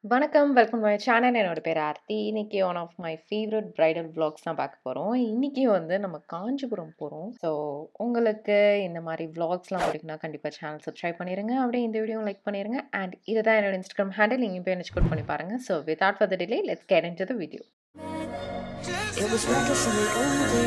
வணக்கம். Welcome my channel. என்னோட பேரு ஆர்த்தி. இன்னைக்கு one of my favourite bridal vlogs தான் பார்க்க போறோம். இன்னைக்கு வந்து நம்ம காஞ்சிபுரம் போறோம். ஸோ உங்களுக்கு இந்த மாரி விளாக்ஸ்லாம் பிடிக்கும்னா கண்டிப்பா சேனல் சப்ஸ்கிரைப் பண்ணிருங்க. அப்படியே இந்த வீடியோவும் லைக் பண்ணிருங்க. அண்ட் இதுதான் என்னோட இன்ஸ்டாகிராம் ஹேண்டில். நீங்க போய் என்ன செக் அவுட் பண்ணி பாருங்க. So without further delay let's get into the video. It was wonderfully over.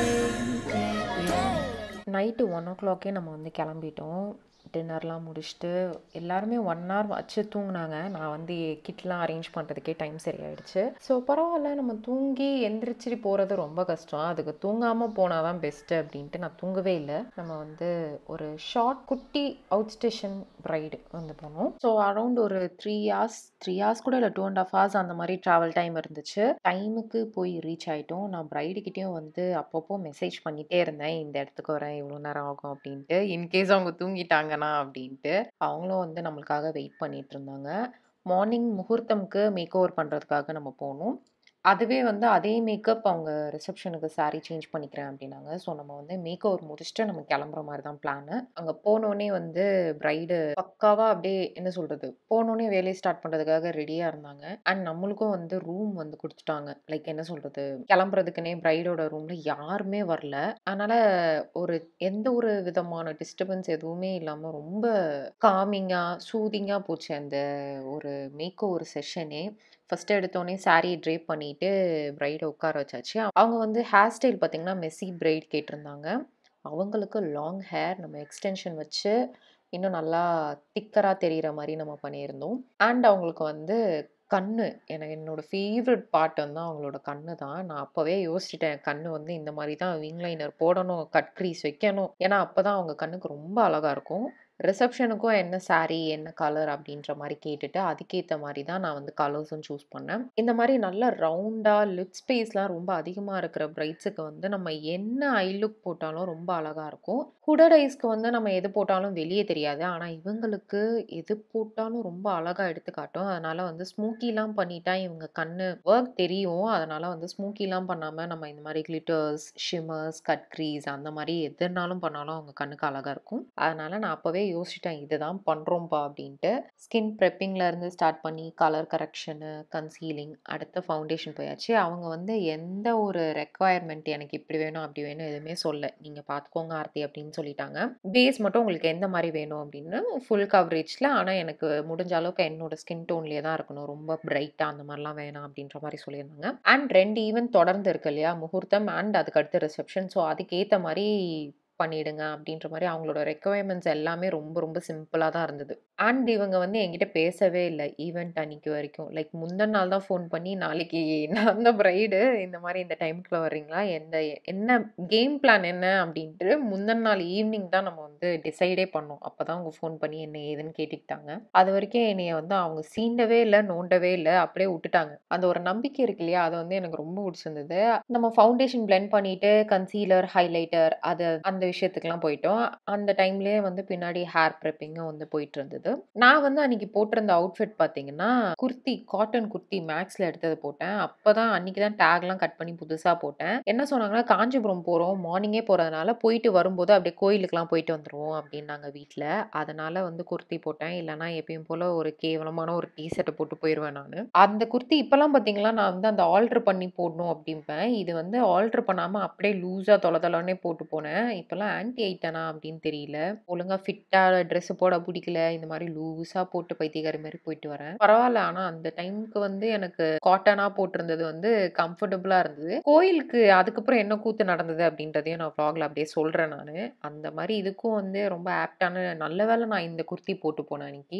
Night 1:00க்கே நம்ம வந்து கிளம்பிட்டோம். டின்னர்லாம் முடிச்சுட்டு எல்லாருமே 1 ஹவர் வச்சு தூங்குனாங்க. நான் வந்து கிட்லாம் அரேஞ்ச் பண்ணுறதுக்கே டைம் சரியாயிடுச்சு. ஸோ பரவாயில்ல நம்ம தூங்கி எந்திரிச்சு போறது ரொம்ப கஷ்டம். அதுக்கு தூங்காம போனா தான் பெஸ்ட்டு அப்படின்ட்டு நான் தூங்கவே இல்ல. நம்ம வந்து ஒரு ஷார்ட் குட்டி அவுட் ஸ்டேஷன் ரைடு வந்து போனோம். ஸோ அரவுண்ட் ஒரு 3 ஹார்ஸ் 3 ஹார்ஸ் கூட இல்ல 2 1/2 ஹார்ஸ் அந்த மாரி ட்ராவல் டைம் இருந்துச்சு. டைமுக்கு போய் ரீச் ஆயிட்டோம். நான் பிரைடுகிட்டயும் வந்து அப்பப்போ மெசேஜ் பண்ணிட்டே இருந்தேன். இந்த இடத்துக்கு வரேன் இவ்வளோ நேரம் ஆகும் அப்படின்ட்டு. இன்கேஸ் அவங்க தூங்கிட்டாங்கன்னா அப்படின்ட்டு. அவங்களும் வந்து நம்மளுக்காக வெயிட் பண்ணிட்டு இருந்தாங்க. மார்னிங் முகூர்த்தம்க்கு மேக் ஓவர் பண்றதுக்காக நம்ம போனோம். அதுவே வந்து அதே மேக்கப் அவங்க ரிசப்ஷனுக்கு சாரி சேஞ்ச் பண்ணிக்கிறேன் அப்படின்னாங்க. ஸோ நம்ம வந்து மேக் ஓவர் முடிச்சுட்டு நம்ம கிளம்புற மாரி தான் பிளானு. அங்க போனோனே வந்து பிரைடு பக்காவா அப்படியே என்ன சொல்றது? போனோனே வேலைய ஸ்டார்ட் பண்றதுக்காக ரெடியா இருந்தாங்க. அண்ட் நம்மளுக்கும் வந்து ரூம் வந்து குடுத்துட்டாங்க. லைக் என்ன சொல்றது? கிளம்புறதுக்குன்னே பிரைடோட ரூம்ல யாருமே வரல. அதனால ஒரு எந்த ஒரு விதமான டிஸ்டர்பன்ஸ் எதுவுமே இல்லாம ரொம்ப காமிங்கா, சூதிங்கா போச்சு அந்த ஒரு மேக் ஓவர் செஷனே. ஃபர்ஸ்ட்டு எடுத்தோனே சாரி ட்ரேப் பண்ணிட்டு பிரைட உட்கார வச்சாச்சு. அவங்க வந்து ஹேர் ஸ்டைல் பார்த்தீங்கன்னா, மெஸ்ஸி பிரைட் கேட்டிருந்தாங்க. அவங்களுக்கு லாங் ஹேர் நம்ம எக்ஸ்டென்ஷன் வச்சு இன்னும் நல்லா திக்கரா தெரியிற மாரி நம்ம பண்ணியிருந்தோம். அண்ட் அவங்களுக்கு வந்து கண்ணு எனக்கு என்னோட ஃபேவரைட் பார்ட் வந்து அவங்களோட கண்ணு தான். நான் அப்பவே யோசிச்சுட்டேன். கண்ணு வந்து இந்த மாரி தான் விங் லைனர் போடணும், கட் க்ரீஸ் வைக்கணும். ஏன்னா அப்பதான் அவங்க கண்ணுக்கு ரொம்ப அழகா இருக்கும். ரிசப்ஷனுக்கும் என்ன சாரி, என்ன கலர் அப்படின்ற மாரி கேட்டுட்டு, அதுக்கேத்த மாரி தான் நான் வந்து கலர்ஸும் சூஸ் பண்ணேன். இந்த மாரி நல்லா ரவுண்டா லிப் ஸ்பேஸ்லாம் ரொம்ப அதிகமா இருக்கிற பிரைட்ஸுக்கு வந்து நம்ம என்ன ஐ லுக் போட்டாலும் ரொம்ப அழகா இருக்கும். ஹுடட் ஐஸ்க்கு வந்து நம்ம எது போட்டாலும் வெளிய தெரியாது. ஆனா இவங்களுக்கு எது போட்டாலும் ரொம்ப அழகா எடுத்து காட்டும். அதனால வந்து ஸ்மோக்கிலாம் பண்ணிட்டா இவங்க கண்ணு ஒர்க் தெரியும். அதனால வந்து ஸ்மோக்கிலாம் பண்ணாம நம்ம இந்த மாரி கிளிட்டர்ஸ், ஷிம்மர்ஸ், கட் க்ரீஸ் அந்த மாரி எதுனாலும் பண்ணாலும் அவங்க கண்ணுக்கு அழகா இருக்கும். அதனால நான் அப்பவே யோசிச்சுட்டேன். இதுதான் பண்றோம்ப்பா அப்படின்ட்டு. ஸ்கின் ப்ரெப்பிங்ல இருந்து ஸ்டார்ட் பண்ணி கலர் கரெக்ஷனு, கன்சீலிங் அடுத்து ஃபவுண்டேஷன் போயாச்சு. அவங்க வந்து எந்த ஒரு ரெக்வயர்மென்ட் எனக்கு இப்படி வேணும், அப்படி வேணும் எதுவுமே சொல்லல. நீங்க பார்த்துக்கோங்க ஆர்த்தி அப்படின்னு சொல்லிட்டாங்க. பேஸ் மட்டும் உங்களுக்கு எந்த மாரி வேணும் அப்படின்னு ஃபுல் கவரேஜ்ல ஆனா எனக்கு முடிஞ்ச அளவுக்கு என்னோட ஸ்கின் டோன்லயே தான் இருக்கணும். ரொம்ப பிரைட்டா அந்த மாரிலாம் வேணாம் அப்படின்ற மாரி சொல்லியிருந்தாங்க. அண்ட் 2 ஈவென்ட் தொடர்ந்து இருக்கு இல்லையா? முகூர்த்தம் அண்ட் அதுக்கு அடுத்து ரிசப்ஷன். ஸோ அதுக்கேத்த மாரி பண்ணிடுங்க அப்படின்ற மாரி அவங்களோட ரெக்வயர்மெண்ட்ஸ் எல்லாமே ரொம்ப ரொம்ப சிம்பிளா தான் இருந்தது. அண்ட் இவங்க வந்து என்கிட்ட பேசவே இல்ல. ஈவென்ட் அன்னைக்கு வரைக்கும். லைக் முந்தின நாள் தான் ஃபோன் பண்ணி நாளைக்கு நான் தான் பிரைடு. இந்த மாரி இந்த டைம்க்குள்ள வர்றீங்களா? எந்த என்ன கேம் பிளான் என்ன அப்படின்ட்டு முந்தின நாள் ஈவினிங் தான் நம்ம வந்து டிசைடே பண்ணோம். அப்பதான் அவங்க ஃபோன் பண்ணி என்ன ஏதுன்னு கேட்டுக்கிட்டாங்க. அதுவரைக்கும் என்னைய வந்து அவங்க சீண்டவே இல்ல, நோண்டவே இல்ல. அப்படியே விட்டுட்டாங்க. அந்த ஒரு நம்பிக்கை இருக்கு இல்லையா? அது வந்து எனக்கு ரொம்ப புடிச்சிருந்தது. நம்ம ஃபவுண்டேஷன் பிளெண்ட் பண்ணிட்டு கன்சீலர், ஹைலைட்டர் அது அந்த விஷயத்துக்குலாம் போயிட்டோம். அந்த டைம்லயே வந்து பின்னாடி ஹேர் ப்ரெப்பிங்கும் வந்து போயிட்டு இருந்தது. நான் வந்து அன்னைக்கு போட்டிருந்த அவுட்ஃபிட் பார்த்தீங்கன்னா, குர்த்தி காட்டன் குர்த்தி மேக்ஸ்ல எடுத்தது போட்டேன். அப்பதான் அன்னைக்கு தான் டேக்லாம் கட் பண்ணி புதுசா போட்டேன். என்ன சொன்னாங்கன்னா, காஞ்சிபுரம் போறோம். மார்னிங்கே போறதுனால போயிட்டு வரும்போது அப்படியே கோயிலுக்குலாம் போயிட்டு வந்துருவோம் அப்படின்னாங்க வீட்ல. அதனால வந்து குர்த்தி போட்டேன். இல்லன்னா எப்பயும் போல ஒரு கேவலமான ஒரு டீ ஷர்ட்ட போட்டு போயிருவேன் நானு. அந்த குர்த்தி இப்பலாம் பார்த்தீங்களா, நான் வந்து அந்த ஆல்டர் பண்ணி போடணும் அப்படிம்பேன். இது வந்து ஆல்டர் பண்ணாம அப்படியே லூஸா தொல தொலன்னே போட்டு போனேன். இப்பலாம் ஆன்டி ஆயிட்டேனா அப்படின்னு தெரியல. ஒழுங்கா ஃபிட்டா ட்ரெஸ் போட புடிக்கல. இந்த மாரி லூஸா போட்டு பைத்தியக்காரி மாரி போயிட்டு வரேன். பரவால்ல. ஆனா அந்த டைம்க்கு வந்து எனக்கு காட்டனா போட்டிருந்தது வந்து கம்ஃபர்டபுளா இருந்தது. கோயிலுக்கு அதுக்கப்புறம் என்ன கூத்து நடந்தது அப்படின்றதையும் நான் வ்ளாக்ல அப்படியே சொல்றேன் நானு. அந்த மாரி இதுக்கும் வந்து ரொம்ப ஆப்ட்டான நல்ல வேளை நான் இந்த குர்த்தி போட்டு போனேன் அன்னைக்கு.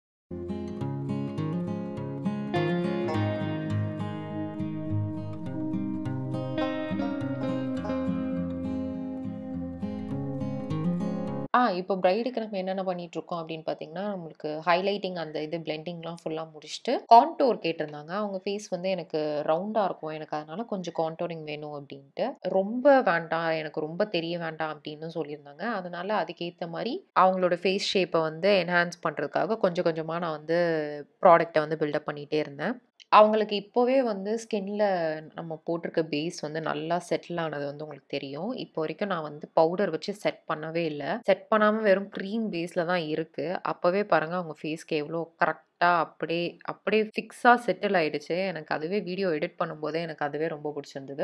ஆ இப்போ பிரைடுக்கு நம்ம என்னென்ன பண்ணிட்டுருக்கோம் அப்படின்னு பார்த்தீங்கன்னா, நம்மளுக்கு ஹைலைட்டிங் அந்த இது பிளெண்டிங்லாம் ஃபுல்லா முடிச்சுட்டு, கான்டோர் கேட்டிருந்தாங்க. அவங்க ஃபேஸ் வந்து எனக்கு ரவுண்டா இருக்கும். எனக்கு அதனால கொஞ்சம் கான்டோரிங் வேணும் அப்படின்ட்டு. ரொம்ப வேண்டாம், எனக்கு ரொம்ப தெரிய வேண்டாம் அப்படின்னு சொல்லியிருந்தாங்க. அதனால அதுக்கேத்த மாரி அவங்களோட ஃபேஸ் ஷேப்ப வந்து என்ஹான்ஸ் பண்றதுக்காக கொஞ்சம் கொஞ்சமா நான் வந்து ப்ராடக்ட்ட வந்து பில்டப் பண்ணிட்டே இருந்தேன். அவங்களுக்கு இப்போவே வந்து ஸ்கின்ல நம்ம போட்டிருக்க பேஸ் வந்து நல்லா செட்டில் ஆனது வந்து உங்களுக்கு தெரியும். இப்போ வரைக்கும் நான் வந்து பவுடர் வச்சு செட் பண்ணவே இல்ல. செட் பண்ணாம வெறும் க்ரீம் பேஸ்ல தான் இருக்கு. அப்பவே பாருங்க அவங்க ஃபேஸ்க்கு எவ்வளோ கரெக்ட்டா அப்படியே அப்படியே ஃபிக்ஸா செட்டில் ஆயிடுச்சு. எனக்கு அதுவே வீடியோ எடிட் பண்ணும்போதே எனக்கு அதுவே ரொம்ப புடிச்சிருந்தது.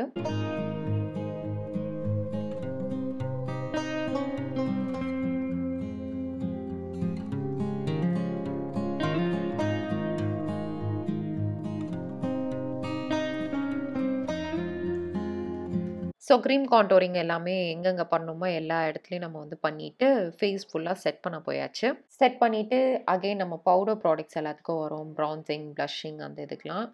ஸோ க்ரீம் கான்டோரிங் எல்லாமே எங்கெங்க பண்ணணுமோ எல்லா இடத்துலயும் நம்ம வந்து பண்ணிட்டு, ஃபேஸ் ஃபுல்லா செட் பண்ண போயாச்சு. செட் பண்ணிட்டு அகைன் நம்ம பவுடர் ப்ராடக்ட்ஸ் எல்லாத்துக்கும் வரும். பிரான்சிங், பிளஷிங் அந்த இதுக்கெல்லாம்.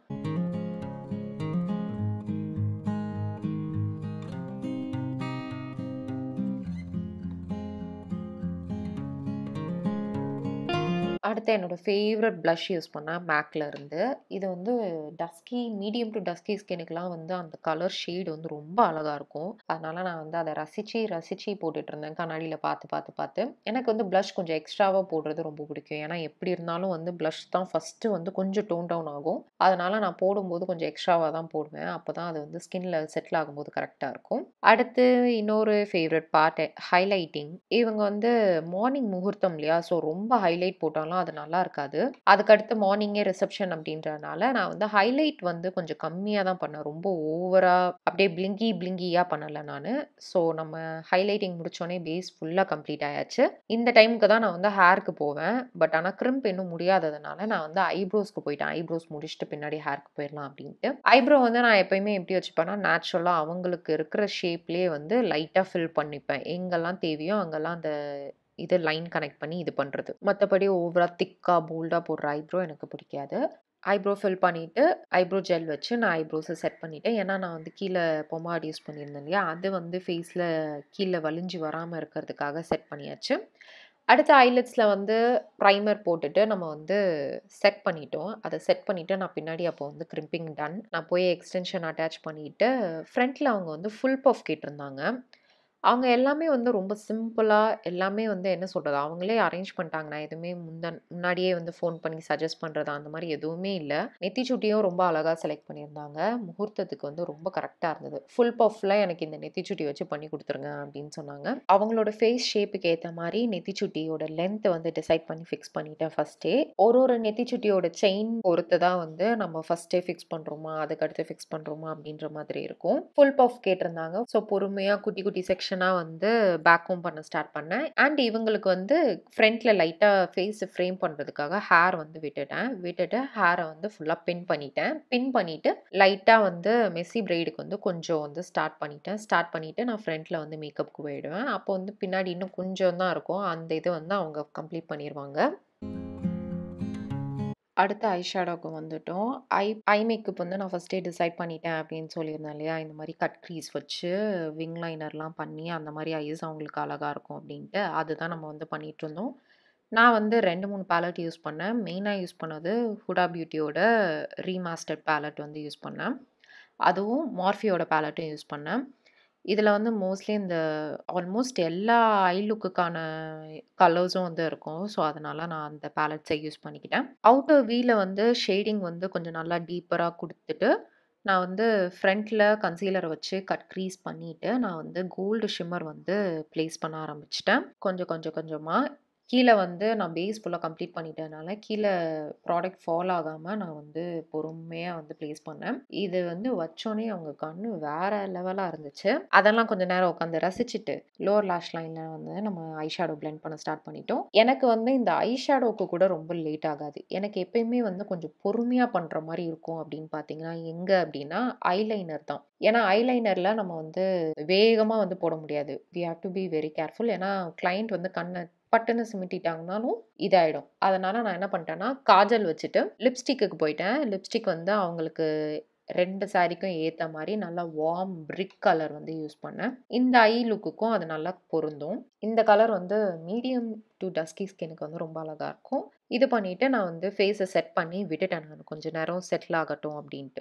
அடுத்து என்னோட ஃபேவரட் பிளஷ் யூஸ் பண்ணேன் மேக்ல இருந்து. இது வந்து டஸ்கி மீடியம் டூ டஸ்கி ஸ்கின்னுக்குலாம் வந்து அந்த கலர் ஷேட் வந்து ரொம்ப அழகா இருக்கும். அதனால நான் வந்து அத ரசிச்சு, ரசிச்சு போட்டுட்டுருந்தேன் கண்ணாடியில பார்த்து, பார்த்து, பார்த்து. எனக்கு வந்து பிளஷ் கொஞ்சம் எக்ஸ்ட்ராவா போடுறது ரொம்ப பிடிக்கும். ஏன்னா எப்படி இருந்தாலும் வந்து பிளஷ் தான் ஃபர்ஸ்ட்டு வந்து கொஞ்சம் டோன் டவுன் ஆகும். அதனால நான் போடும்போது கொஞ்சம் எக்ஸ்ட்ராவா தான் போடுவேன். அப்பதான் அது வந்து ஸ்கின்ல செட்டில் ஆகும்போது கரெக்ட்டா இருக்கும். அடுத்து இன்னொரு ஃபேவரட் பார்ட் ஹைலைட்டிங். இவங்க வந்து மார்னிங் முகூர்த்தம் இல்லையா? ஸோ ரொம்ப ஹைலைட் போட்டாலும் அது நல்லா இருக்காது. அதுக்கடுத்து மார்னிங்கே ரிசப்ஷன் அப்படின்றதுனால நான் வந்து ஹைலைட் வந்து கொஞ்சம் கம்மியா தான் பண்ணேன். ரொம்ப ஓவரா அப்படியே பிளிங்கி பிளிங்கியா பண்ணல நானு. ஸோ நம்ம ஹைலைட்டிங் முடிச்சோனே பேஸ் ஃபுல்லா கம்ப்ளீட் ஆயாச்சு. இந்த டைம்க்கு தான் நான் வந்து ஹேருக்கு போவேன். பட் ஆனா கிரிம்ப் இன்னும் முடியாததுனால நான் வந்து ஐப்ரோஸ்க்கு போயிட்டேன். ஐப்ரோஸ் முடிச்சுட்டு பின்னாடி ஹேருக்கு போயிரலாம் அப்படின்ட்டு. ஐப்ரோ வந்து நான் எப்பயுமே எப்படி வச்சுப்பேன்னா, நேச்சுரலா அவங்களுக்கு இருக்கிற ஷேப்லயே வந்து லைட்டா ஃபில் பண்ணிப்பேன். எங்கெல்லாம் தேவையோ அங்கெல்லாம் அந்த இது லைன் கனெக்ட் பண்ணி இது பண்றது. மத்தபடி ஓவரா திக்கா, போல்டா போடுற ஐப்ரோ எனக்கு பிடிக்காது. ஐப்ரோ ஃபில் பண்ணிட்டு, ஐப்ரோ ஜெல் வச்சு நான் ஐப்ரோஸ செட் பண்ணிட்டேன். ஏன்னா நான் வந்து கீழ பொமாட் யூஸ் பண்ணியிருந்தேன் இல்லையா? அது வந்து ஃபேஸ்ல கீழ வழிஞ்சு வராம இருக்கிறதுக்காக செட் பண்ணியாச்சு. அடுத்து ஐலிட்ஸ்ல வந்து பிரைமர் போட்டுட்டு நம்ம வந்து செட் பண்ணிட்டோம். அத செட் பண்ணிட்டு நான் பின்னாடி அப்போ வந்து கிரிம்பிங் டன். நான் போய் எக்ஸ்டென்ஷன் அட்டாச் பண்ணிட்டு, ஃப்ரண்ட்ல அவங்க வந்து ஃபுல் பஃப் கேட்டிருந்தாங்க. அவங்க எல்லாமே வந்து ரொம்ப சிம்பிளா எல்லாமே வந்து என்ன சொல்றது? அவங்களே அரேஞ்ச் பண்ணிட்டாங்க. நான் எதுவுமே முந்தன் முன்னாடியே வந்து ஃபோன் பண்ணி சஜெஸ்ட் பண்றது அந்த மாரி எதுவுமே இல்ல. நெத்தி சுட்டியும் ரொம்ப அழகா செலக்ட் பண்ணியிருந்தாங்க. முகூர்த்தத்துக்கு வந்து ரொம்ப கரெக்ட்டா இருந்தது. ஃபுல் பஃப்ல எனக்கு இந்த நெத்தி சுட்டி வச்சு பண்ணி குடுத்துருங்க அப்படின்னு சொன்னாங்க. அவங்களோட ஃபேஸ் ஷேப்புக்கு ஏத்த மாரி நெத்தி சுட்டியோட லென்த் வந்து டிசைட் பண்ணி ஃபிக்ஸ் பண்ணிட்டேன் ஃபர்ஸ்ட்டே. ஒரு ஒரு நெத்தி சுட்டியோட செயின் பொறுத்து தான் வந்து நம்ம ஃபர்ஸ்ட்டே ஃபிக்ஸ் பண்றோமா, அதுக்கடுத்து ஃபிக்ஸ் பண்றோமா அப்படின்ற மாதிரி இருக்கும். ஃபுல் பஃப் கேட்டிருந்தாங்க. ஸோ பொறுமையா குட்டி குட்டி செக்ஷனா வந்து பேக் கோம் பண்ண ஸ்டார்ட் பண்ணேன். அண்ட் இவங்களுக்கு வந்து ஃப்ரண்ட்ல லைட்டா ஃபேஸ ஃப்ரேம் பண்றதுக்காக ஹேர் வந்து விட்டுட்டேன். விட்டுட்டு ஹேர வந்து ஃபுல்லா பின் பண்ணிட்டேன். பின் பண்ணிட்டு லைட்டா வந்து மெஸ்ஸி பிரைடுக்கு வந்து கொஞ்சம் வந்து ஸ்டார்ட் பண்ணிட்டேன். ஸ்டார்ட் பண்ணிட்டு நான் ஃப்ரண்ட்ல வந்து மேக்கப்க்கு போயிடுவேன். அப்போ வந்து பின்னாடி இன்னும் கொஞ்சம் தான் இருக்கும். அந்த இது வந்து அவங்க கம்ப்ளீட் பண்ணிருவாங்க. அடுத்து ஐ ஷேடோக்கு வந்துட்டோம். ஐ ஐ மேக்கப் வந்து நான் ஃபர்ஸ்ட்டே டிசைட் பண்ணிட்டேன் அப்படின்னு சொல்லியிருந்தேன் இல்லையா? இந்த மாரி கட் க்ரீஸ் வச்சு விங் லைனர்லாம் பண்ணி அந்த மாரி ஐஸ் அவங்களுக்கு அழகா இருக்கும் அப்படின்ட்டு, அதுதான் நம்ம வந்து பண்ணிட்டுருந்தோம். நான் வந்து 2, 3 பேலட் யூஸ் பண்ணேன். மெயினா யூஸ் பண்ணது ஹுடா பியூட்டியோட ரீமாஸ்டர்ட் பேலட் வந்து யூஸ் பண்ணேன். அதுவும் மார்ஃபியோட பேலட்டும் யூஸ் பண்ணேன். இதுல வந்து மோஸ்ட்லி இந்த ஆல்மோஸ்ட் எல்லா ஐ லுக்குக்கான கலர்ஸும் வந்து இருக்கும். ஸோ அதனால நான் அந்த பேலட்ஸ யூஸ் பண்ணிக்கிட்டேன். அவுட்டர் வில வந்து ஷேடிங் வந்து கொஞ்சம் நல்லா டீப்பரா குடுத்துட்டு, நான் வந்து ஃப்ரண்ட்ல கன்சீலர வச்சு கட் க்ரீஸ் பண்ணிட்டு, நான் வந்து கோல்டு ஷிம்மர் வந்து பிளேஸ் பண்ண ஆரம்பிச்சுட்டேன். கொஞ்சம் கொஞ்சம் கொஞ்சமா. கீழ வந்து நான் பேஸ் ஃபுல்லா கம்ப்ளீட் பண்ணிட்டதுனால, கீழ ப்ராடக்ட் ஃபால் ஆகாம நான் வந்து பொறுமையா வந்து பிளேஸ் பண்ணேன். இது வந்து வச்சோனே அவங்க கண்ணு வேற லெவலா இருந்துச்சு. அதெல்லாம் கொஞ்ச நேரம் உட்காந்து ரசிச்சுட்டு, லோவர் லேஷ் லைன்ல வந்து நம்ம ஐ ஷேடோ பிளெண்ட் பண்ண ஸ்டார்ட் பண்ணிட்டோம். எனக்கு வந்து இந்த ஐ ஷேடோக்கு கூட ரொம்ப லேட் ஆகாது. எனக்கு எப்பயுமே வந்து கொஞ்சம் பொறுமையா பண்ற மாரி இருக்கும் அப்படின்னு பார்த்தீங்கன்னா, எங்க அப்படின்னா ஐலைனர் தான். ஏன்னா ஐலைனர்ல நம்ம வந்து வேகமா வந்து போட முடியாது. We have to be very careful. ஏன்னா கிளையண்ட் வந்து கண்ண பட்டுன்னு சிமிட்டிட்டாங்கனாலும் இதாயிடும். அதனால நான் என்ன பண்ணிட்டேன்னா, காஜல் வச்சுட்டு லிப்ஸ்டிக்குக்கு போயிட்டேன். லிப்ஸ்டிக் வந்து அவங்களுக்கு 2 சாரீக்கும் ஏத்த மாரி நல்லா வார்ம் பிரிக் கலர் வந்து யூஸ் பண்ணேன். இந்த ஐ லுக்குக்கும் அது நல்லா பொருந்தும். இந்த கலர் வந்து மீடியம் டூ டஸ்கி ஸ்கின்னுக்கு வந்து ரொம்ப அழகா இருக்கும். இது பண்ணிட்டு நான் வந்து ஃபேஸ செட் பண்ணி விட்டுட்டேன் நானு. கொஞ்ச நேரம் செட்டில் ஆகட்டும் அப்படின்ட்டு.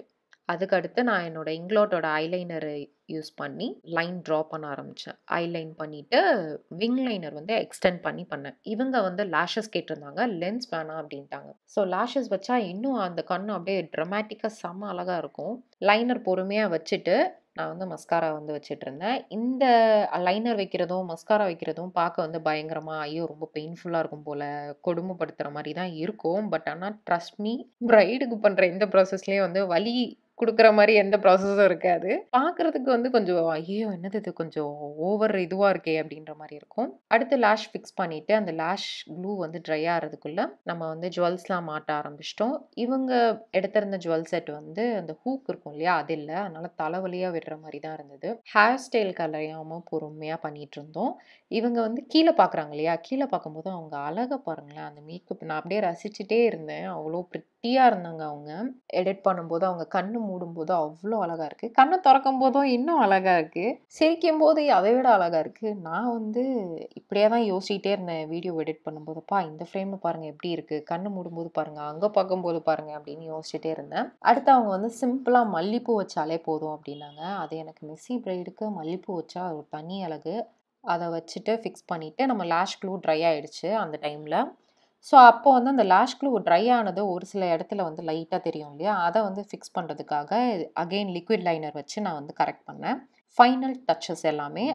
அதுக்கு அடுத்து நான் என்னோட இங்க்லோட்டோட ஐலைனர் யூஸ் பண்ணி லைன் ட்ரா பண்ண ஆரம்பித்தேன் ஐலைன் பண்ணிவிட்டு விங் லைனர் வந்து எக்ஸ்டெண்ட் பண்ணி பண்ணேன் இவங்க வந்து லேஷஸ் கேட்டிருந்தாங்க லென்ஸ் வேணாம் அப்படின்ட்டாங்க ஸோ லேஷஸ் வச்சா இன்னும் அந்த கண்ணு அப்படியே ட்ரமாட்டிக்காக செம்ம அழகாக இருக்கும் லைனர் பொறுமையாக வச்சுட்டு நான் வந்து மஸ்காரா வந்து வச்சுட்டு இருந்தேன் இந்த லைனர் வைக்கிறதும் மஸ்காரா வைக்கிறதும் பார்க்க வந்து பயங்கரமாக ஐயோ ரொம்ப பெயின்ஃபுல்லாக இருக்கும் போல் கொடுமைப்படுத்துகிற மாதிரி தான் இருக்கும் பட் ஆனால் ட்ரஸ்ட் மீ ப்ரைடுக்கு பண்ணுற எந்த ப்ராசஸ்லேயும் வந்து வலி குடுக்குற மாரி எந்த ப்ராசஸும் இருக்காது. பார்க்குறதுக்கு வந்து கொஞ்சம் ஐயய்யோ! என்னது இது கொஞ்சம் ஓவர் இதுவா இருக்கே! அப்டின்ற மாரி இருக்கும். அடுத்து லேஷ் ஃபிக்ஸ் பண்ணிட்டு, அந்த லேஷ் க்ளூ வந்து ட்ரை ஆறதுக்குள்ள, நம்ம வந்து ஜுவல்ஸ்லாம் மாட்ட ஆரம்பிச்சுட்டோம். இவங்க எடுத்திருந்த ஜுவல் செட் வந்து அந்த ஹூக் இருக்கும் இல்லையா? அது இல்ல. அதனால தலைவலியா விடுற மாரி தான் இருந்தது. ஹேர் ஸ்டைல் கலையாம பொறுமையா பண்ணிட்டுருந்தோம். இவங்க வந்து கீழ பார்க்குறாங்க இல்லையா? கீழ பார்க்கும்போது அவங்க அழக பாருங்களேன்! அந்த மேக்கப் நான் அப்படியே ரசிச்சுட்டே இருந்தேன். அவ்ளோ பிரிட்டியா இருந்தாங்க அவங்க. எடிட் பண்ணும்போது அவங்க கண்ணு மூடும்போது அவ்ளோ அழகா இருக்கு. கண்ண தொறக்கும்போதும் இன்னும் அழகா இருக்கு. சிரிக்கும்போது அதை விட அழகா இருக்கு. நான் வந்து இப்படியே தான் யோசிச்சுட்டே இருந்தேன் வீடியோ எடிட் பண்ணும்போது. "அப்பா இந்த ஃப்ரேம்ல பாருங்க எப்படி இருக்கு? கண்ணு மூடும்போது பாருங்க, அங்க பார்க்கும்போது பாருங்க" அப்படின்னு யோசிச்சுட்டே இருந்தேன். அடுத்து அவங்க வந்து சிம்பிளா மல்லிப்பூ வச்சாலே போதும் அப்படின்னாங்க. அது எனக்கு மெஸ்ஸி பிரைடுக்கு மல்லிப்பூ வச்சா ஒரு தனி அழகு. அத வச்சுட்டு ஃபிக்ஸ் பண்ணிட்டு, நம்ம லேஷ் க்ளூ ட்ரை ஆயிடுச்சு அந்த டைம்ல. ஸோ அப்போ வந்து அந்த லேஷ் க்ளூ ட்ரை ஆனது ஒரு சில இடத்துல வந்து லைட்டா தெரியும் இல்லையா? அத வந்து ஃபிக்ஸ் பண்றதுக்காக அகைன் லிக்விட் லைனர் வச்சு நான் வந்து கரெக்ட் பண்ணேன். ஃபைனல் டச்சஸ் எல்லாமே.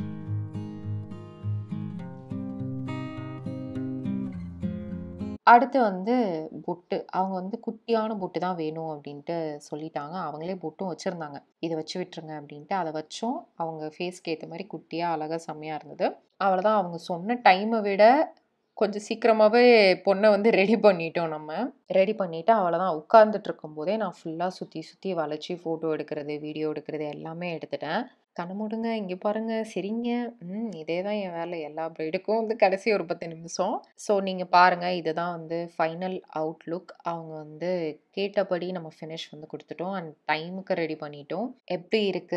அடுத்து வந்து பொட்டு. அவங்க வந்து குட்டியான பொட்டு தான் வேணும் அப்படின்ட்டு சொல்லிட்டாங்க. அவங்களே பொட்டும் வச்சிருந்தாங்க. "இத வச்சு விட்டுருங்க" அப்படின்ட்டு. அத வச்சோம். அவங்க ஃபேஸ்க்கு ஏத்த மாரி குட்டியா, அழகா செம்மையா இருந்தது. அவ்வளோதான் அவங்க சொன்ன டைம விட கொஞ்சம் சீக்கிரமாவே பொண்ண வந்து ரெடி பண்ணிட்டோம் நம்ம. ரெடி பண்ணிட்டு அவ்வளோதான் உட்கார்ந்துட்டு இருக்கும்போதே நான் ஃபுல்லா சுத்தி சுத்தி வளைச்சு ஃபோட்டோ எடுக்கிறது, வீடியோ எடுக்கிறது எல்லாமே எடுத்துட்டேன். "கண்ண மூடுங்க, இங்க பாருங்க, சிரிங்க." ம் இதே தான் என் வேலை. எல்லா பிரைடுக்கும் வந்து கடைசி ஒரு 10 நிமிஷம். ஸோ நீங்க பாருங்க. இதுதான் வந்து ஃபைனல் அவுட்லுக். அவங்க வந்து கேட்டபடி நம்ம ஃபினிஷ் வந்து குடுத்துட்டோம். அண்ட் டைமுக்கு ரெடி பண்ணிட்டோம். எப்படி இருக்கு?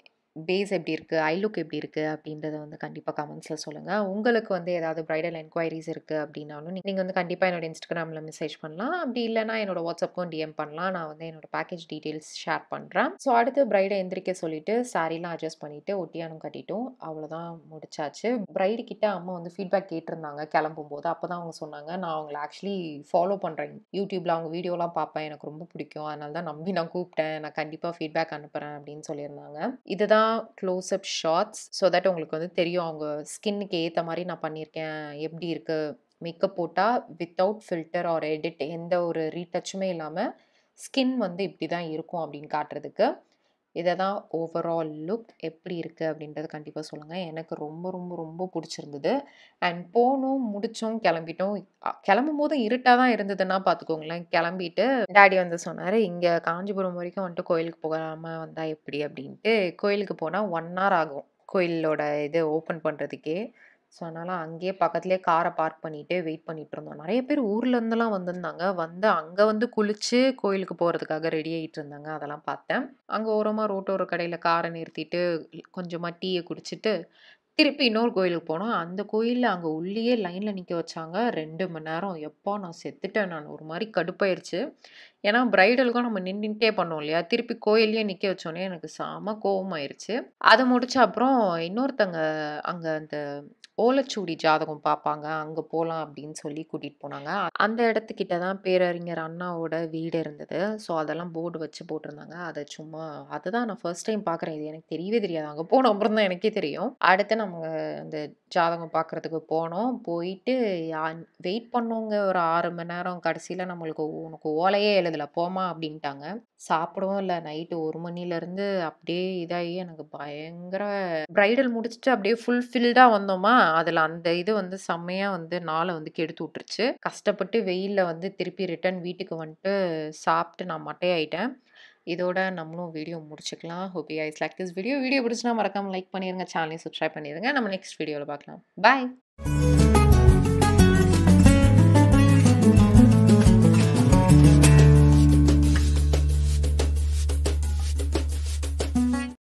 பேஸ் எப்படி இருக்கு? ஐ லுக் எப்படி இருக்கு? அப்படின்றத வந்து கண்டிப்பா கமெண்ட்ஸ்ல சொல்லுங்க. உங்களுக்கு வந்து ஏதாவது பிரைடல் என்குயரீஸ் இருக்கு அப்படின்னாலும், நீங்க வந்து கண்டிப்பா என்னோட Instagramல மெசேஜ் பண்ணலாம். அப்படி இல்லன்னா என்னோட WhatsAppக்கும் டிஎம் பண்ணலாம். நான் வந்து என்னோட பேக்கேஜ் டீட்டெயில்ஸ் ஷேர் பண்றேன். ஸோ அடுத்து பிரைட எந்திரிக்க சொல்லிட்டு, சாரீலாம் அட்ஜஸ்ட் பண்ணிட்டு, ஒட்டியானம் கட்டிட்டோம். அவ்வளோதான் முடிச்சாச்சு. பிரைடு கிட்ட அம்மா வந்து ஃபீட்பேக் கேட்டிருந்தாங்க கிளம்பும்போது. அப்பதான் அவங்க சொன்னாங்க, "நான் அவங்கள ஆக்சுவலி ஃபாலோ பண்றேன். YouTubeல அவங்க வீடியோலாம் பார்ப்பேன். எனக்கு ரொம்ப பிடிக்கும். அதனால தான் நம்பி நான் கூப்பிட்டேன். நான் கண்டிப்பா ஃபீட்பேக் அனுப்புறேன்" அப்படின்னு சொல்லியிருந்தாங்க. இதுதான் close up shots. So that உங்களுக்கு வந்து தெரியும் அவங்க ஸ்கின்னுக்கு ஏத்த மாரி நான் பண்ணியிருக்கேன். எப்படி இருக்கு? மேக்கப் போட்டா வித்தவுட் ஃபில்டர் ஆர் எடிட் எந்த ஒரு ரீடச்சுமே இல்லாம, ஸ்கின் வந்து இப்படி தான் இருக்கும் அப்படின்னு காட்டுறதுக்கு. இத தான் ஓவரால் லுக் எப்படி இருக்கு? அப்படின்றத கண்டிப்பா சொல்லுங்க. எனக்கு ரொம்ப ரொம்ப ரொம்ப புடிச்சிருந்தது. அண்ட் போனோம், முடிச்சோம், கிளம்பிட்டோம். அ கிளம்பும்போது இருட்டா தான் இருந்ததுன்னா பார்த்துக்கோங்களேன். கிளம்பிட்டு டாடி வந்து சொன்னாரு, "இங்க காஞ்சிபுரம் வரைக்கும் வந்துட்டு கோயிலுக்கு போகாம வந்தா எப்படி?" அப்படின்ட்டு. கோயிலுக்கு போனா 1 ஹவர் ஆகும். கோயிலோட இது ஓப்பன் பண்றதுக்கே. ஸோ அதனால அங்கேயே பக்கத்திலேயே கார பார்க் பண்ணிட்டு வெயிட் பண்ணிட்டு இருந்தோம். நெறைய பேர் ஊர்ல இருந்துலாம் வந்திருந்தாங்க. வந்து அங்க வந்து குளிச்சு கோயிலுக்கு போறதுக்காக ரெடி ஆயிட்டு இருந்தாங்க. அதெல்லாம் பார்த்தேன். அங்க ஓரமா ரோட்டோர கடையில கார நிறுத்திட்டு, கொஞ்சமா டீய குடிச்சிட்டு, திருப்பி இன்னொரு கோயிலுக்கு போனோம். அந்த கோயில்ல அங்க உள்ளேயே லைன்ல நிக்க வச்சாங்க. 2 மணி நேரம். எப்பா நான் செத்துட்டேன் நானு. ஒரு மாரி கடுப்பாயிருச்சு. ஏன்னா பிரைடலுக்கும் நம்ம நின்னு நின்னுட்டே பண்ணோம் இல்லையா? திருப்பி கோயில்லயே நிக்க வச்சோனே எனக்கு செம கோவமாயிருச்சு. அத முடிச்ச அப்புறம் இன்னொருத்தங்க அங்க அந்த ஓலைச்சுவடி ஜாதகம் பார்ப்பாங்க. அங்க போலாம் அப்படின்னு சொல்லி கூட்டிட்டு போனாங்க. அந்த இடத்துக்கிட்ட தான் பேரறிஞர் அண்ணாவோட வீடு இருந்தது. ஸோ அதெல்லாம் போர்டு வச்சு போட்டிருந்தாங்க. அத சும்மா அதுதான் நான் ஃபர்ஸ்ட் டைம் பார்க்குறேன். இது எனக்கு தெரியவே தெரியாது. அங்க போன அப்புறம் தான் எனக்கே தெரியும். அடுத்து நம்ம அந்த ஜாதகம் பார்க்கறதுக்கு போனோம். போயிட்டு அன் வெயிட் பண்ணோங்க ஒரு 6 மணி நேரம். கடைசியில நம்மளுக்கு "உனக்கு ஓலையே எழுதல போம்மா" அப்படின்ட்டாங்க. சாப்பிடவும் இல்ல. நைட்டு 1 மணிலேருந்து அப்படியே இதாகி எனக்கு பயங்கர பிரைடல் முடிச்சுட்டு அப்படியே ஃபுல் ஃபில்டா வந்தோமா, அதுல அந்த இது வந்து செம்மையா வந்து நாள வந்து கெடுத்து விட்டுருச்சு. கஷ்டப்பட்டு வெயில்ல வந்து திருப்பி ரிட்டர்ன் வீட்டுக்கு வந்துட்டு சாப்பிட்டு நான் மட்டையாயிட்டேன். இதோட நம்மளும் வீடியோ முடிச்சுக்கலாம். Hope you guys like this video. Video பிடிச்சுனா மறக்காம லைக் பண்ணிருங்க. சேனலையும் சப்ஸ்கிரைப் பண்ணிருங்க. நம்ம நெக்ஸ்ட் வீடியோல பார்க்கலாம். பாய்.